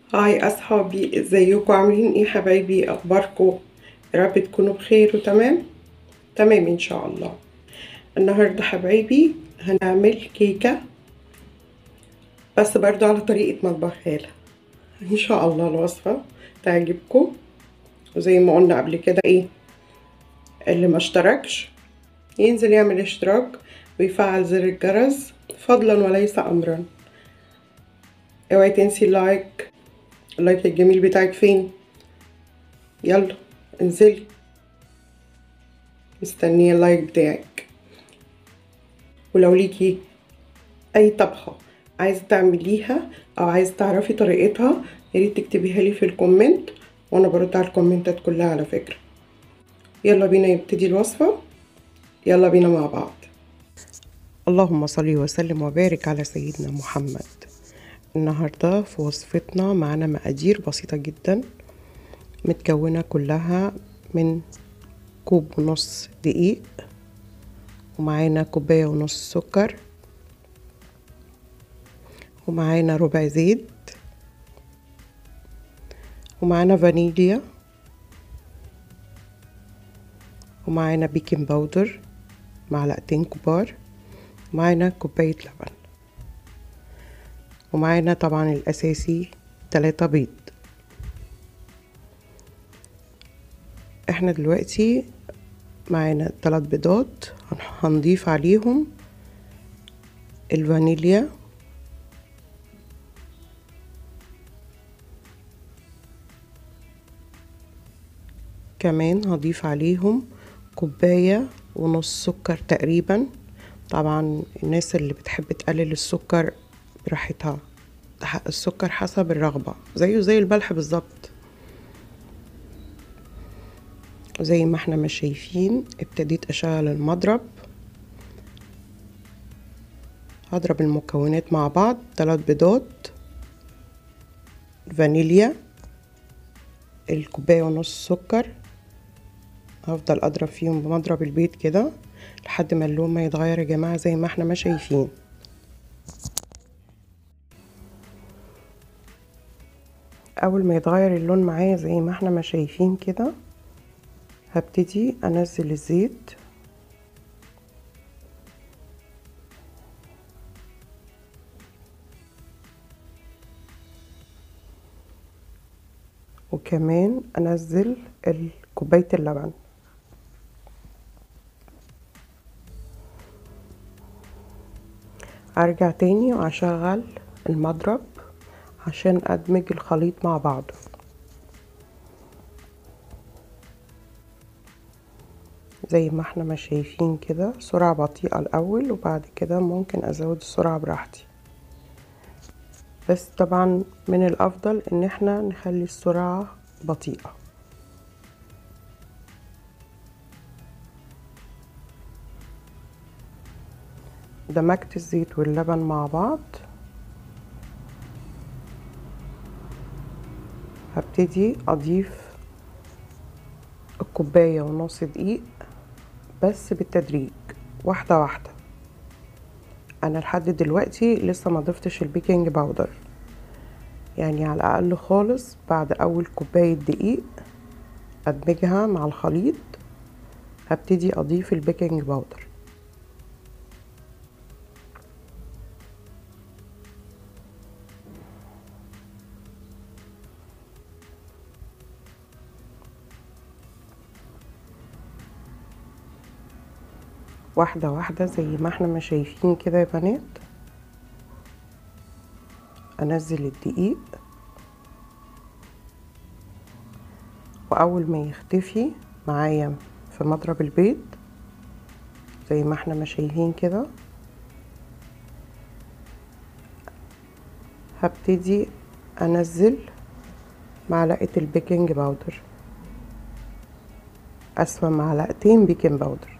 هاي اصحابي ازيكم عاملين ايه حبايبي اخباركم يا رب تكونوا بخير وتمام تمام ان شاء الله النهارده حبايبي هنعمل كيكه بس برضو على طريقه مطبخ هاله ان شاء الله الوصفه تعجبكم وزي ما قلنا قبل كده ايه اللي ما اشتركش ينزل يعمل اشتراك ويفعل زر الجرس فضلا وليس امرا اوعي تنسي اللايك اللايك الجميل بتاعك فين يلا انزلي مستنيه اللايك بتاعك ولو ليكي اي طبخه عايزه تعمليها او عايزه تعرفي طريقتها ياريت تكتبيها لي في الكومنت وانا برد على الكومنتات كلها على فكره يلا بينا يبتدي الوصفه يلا بينا مع بعض اللهم صل وسلم وبارك على سيدنا محمد النهاردة في وصفتنا معانا مقادير بسيطة جدا متكونة كلها من كوب ونص دقيق ومعانا كوباية ونص سكر ومعانا ربع زيت ومعانا فانيليا ومعانا بيكنج باودر معلقتين كبار ومعانا كوباية لبن ومعانا طبعا الأساسي تلاتة بيض احنا دلوقتي معانا تلات بيضات هنضيف عليهم الفانيليا كمان هضيف عليهم كوباية ونص سكر تقريبا طبعا الناس اللي بتحب تقلل السكر براحتها السكر حسب الرغبة زيه زي البلح بالظبط زي ما احنا ما شايفين ابتديت اشغل المضرب هضرب المكونات مع بعض ثلاث بيضات فانيليا الكوباية ونص سكر هفضل اضرب فيهم بمضرب البيض كده لحد ما اللون ما يتغير يا جماعة زي ما احنا ما شايفين اول ما يتغير اللون معايا زي ما احنا ما شايفين كده هبتدي انزل الزيت وكمان انزل كوبايه اللبن ارجع تاني واشغل المضرب عشان ادمج الخليط مع بعضه زي ما احنا ما شايفين كده سرعة بطيئة الاول وبعد كده ممكن ازود السرعة براحتي بس طبعا من الافضل ان احنا نخلي السرعة بطيئة دمجت الزيت واللبن مع بعض هبتدي اضيف الكوبايه ونص دقيق بس بالتدريج واحده واحده انا لحد دلوقتي لسه ما ضفتش البيكنج باودر يعني على الاقل خالص بعد اول كوبايه دقيق ادمجها مع الخليط هبتدي اضيف البيكنج باودر واحدة واحدة زي ما احنا ما شايفين كده يا بنات انزل الدقيق واول ما يختفي معايا في مضرب البيض زي ما احنا ما شايفين كده هبتدي انزل معلقة البيكنج باودر اسفة معلقتين بيكنج باودر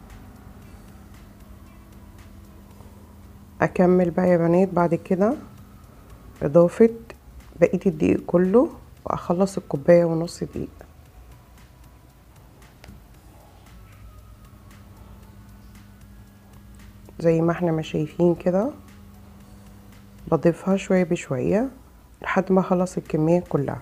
اكمل بقى يا بنات بعد كده اضافة بقية الدقيق كله واخلص الكوباية ونص دقيق زي ما احنا ما شايفين كده بضيفها شوية بشوية لحد ما اخلص الكمية كلها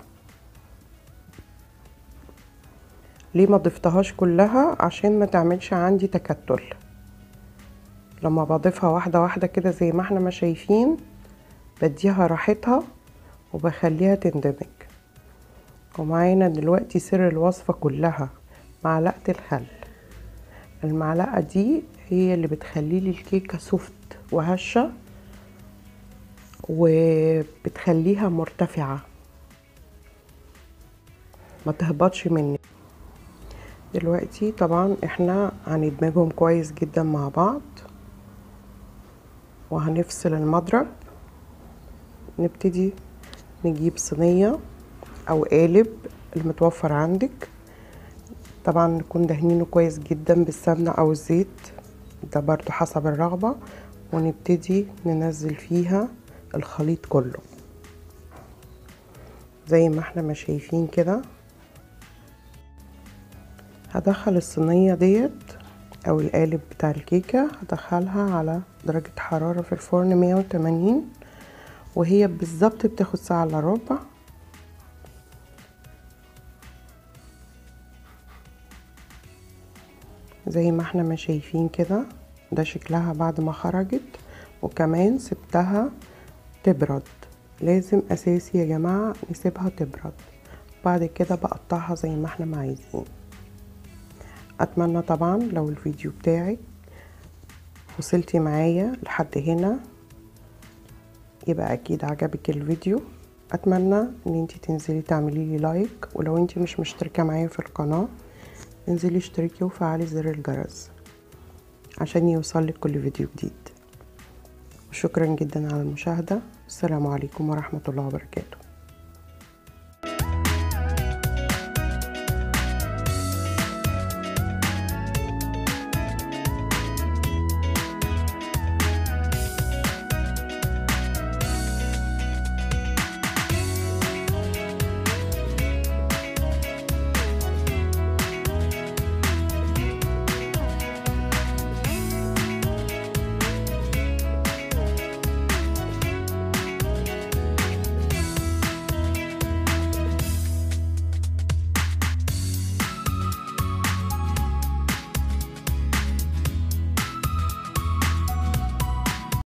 ليه ما ضفتهاش كلها عشان ما تعملش عندي تكتل لما بضيفها واحدة واحدة كده زي ما احنا ما شايفين بديها راحتها وبخليها تندمج ومعانا دلوقتي سر الوصفة كلها معلقة الخل المعلقة دي هي اللي بتخلي لي الكيكة سوفت وهشة وبتخليها مرتفعة ما تهبطش مني دلوقتي طبعا احنا هندمجهم كويس جدا مع بعض وهنفصل المضرب نبتدي نجيب صينية او قالب المتوفر عندك طبعا نكون دهنينه كويس جدا بالسمنة او الزيت ده برضو حسب الرغبة ونبتدي ننزل فيها الخليط كله زي ما احنا ما شايفين كده هدخل الصينية ديت او القالب بتاع الكيكة هدخلها على درجة حرارة في الفرن مية وتمانين وهي بالظبط بتاخد ساعة الا ربع زي ما احنا ما شايفين كده ده شكلها بعد ما خرجت وكمان سبتها تبرد لازم اساسي يا جماعة نسيبها تبرد بعد كده بقطعها زي ما احنا ما عايزين اتمنى طبعا لو الفيديو بتاعي وصلتي معايا لحد هنا يبقى اكيد عجبك الفيديو اتمنى ان انتي تنزلي تعملي لي لايك ولو انتي مش مشتركه معايا في القناه انزلي اشتركي وفعلي زر الجرس عشان يوصلك كل فيديو جديد وشكرا جدا على المشاهده السلام عليكم ورحمه الله وبركاته